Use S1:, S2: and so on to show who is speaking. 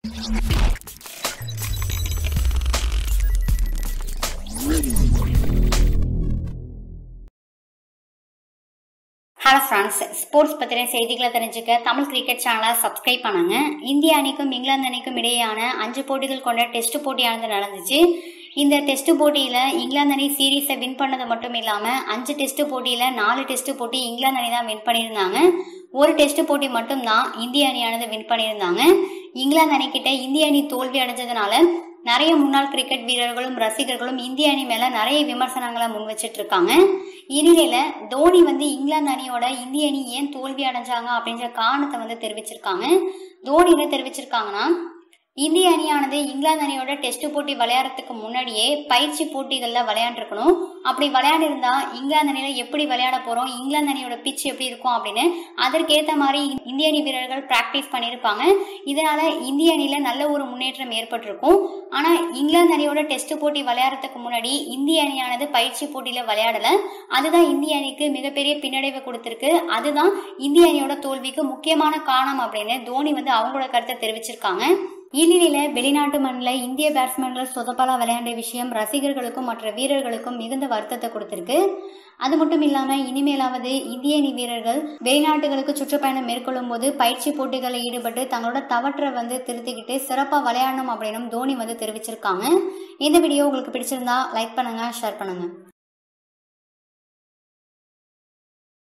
S1: hello friends sports பற்றின செய்திகளை தெரிஞ்சுக்க தமிழ் கிரிக்கெட் சேனலை சப்ஸ்கிரைப் பண்ணுங்க இந்திய அணிக்கும் இங்கிலாந்து அணிக்கும் இடையேயான அஞ்சு போட்டிகள் கொண்ட டெஸ்ட் போட்டியானது நடந்துச்சு இந்த டெஸ்ட் போட்டியில் இங்கிலாந்து அணி சீரீஸை வின் பண்ணது மட்டும் இல்லாமல் அஞ்சு டெஸ்ட் போட்டியில் நாலு டெஸ்ட் போட்டி இங்கிலாந்து அணி தான் வின் பண்ணியிருந்தாங்க ஒரு டெஸ்ட் போட்டி மட்டும்தான் இந்திய அணியானது வின் பண்ணியிருந்தாங்க இங்கிலாந்து அணிக்கிட்ட இந்திய அணி தோல்வி அடைஞ்சதுனால நிறைய முன்னாள் கிரிக்கெட் வீரர்களும் ரசிகர்களும் இந்திய அணி மேல நிறைய விமர்சனங்களை முன் வச்சிட்டு இருக்காங்க இந்நிலையில தோனி வந்து இங்கிலாந்து அணியோட இந்திய அணி ஏன் தோல்வி அடைஞ்சாங்க அப்படின்ற காரணத்தை வந்து தெரிவிச்சிருக்காங்க தோனி என்ன தெரிவிச்சிருக்காங்கன்னா இந்திய அணியானது இங்கிலாந்து அணியோட டெஸ்ட் போட்டி விளையாடுறதுக்கு முன்னாடியே பயிற்சி போட்டிகளில் விளையாண்டுருக்கணும் அப்படி விளையாண்டிருந்தா இங்கிலாந்து அணியில எப்படி விளையாட போறோம் இங்கிலாந்து அணியோட பிச் எப்படி இருக்கும் அப்படின்னு அதற்கேற்ற மாதிரி இந்திய அணி வீரர்கள் பிராக்டிஸ் பண்ணியிருப்பாங்க இதனால இந்திய அணியில நல்ல ஒரு முன்னேற்றம் ஏற்பட்டிருக்கும் ஆனா இங்கிலாந்து அணியோட டெஸ்ட் போட்டி விளையாடுறதுக்கு முன்னாடி இந்திய அணியானது பயிற்சி போட்டியில விளையாடல அதுதான் இந்திய அணிக்கு மிகப்பெரிய பின்னடைவை கொடுத்திருக்கு அதுதான் இந்திய அணியோட தோல்விக்கு முக்கியமான காரணம் அப்படின்னு தோனி வந்து அவங்களோட கருத்தை தெரிவிச்சிருக்காங்க இந்நிலையில வெளிநாட்டு மண்ணில் இந்திய பேட்ஸ்மேன்கள் சொதப்பலா விளையாண்ட விஷயம் ரசிகர்களுக்கும் மற்ற வீரர்களுக்கும் மிகுந்த வருத்தத்தை கொடுத்திருக்கு அது மட்டும் இல்லாம இனிமேலாவது இந்திய அணி வீரர்கள் வெளிநாட்டுகளுக்கு சுற்றுப்பயணம் மேற்கொள்ளும் போது பயிற்சி போட்டிகளில் ஈடுபட்டு தங்களோட தவற்றை வந்து திருத்திக்கிட்டு சிறப்பாக விளையாடணும் அப்படின்னு தோனி வந்து தெரிவிச்சிருக்காங்க இந்த வீடியோ உங்களுக்கு பிடிச்சிருந்தா லைக் பண்ணுங்க ஷேர் பண்ணுங்க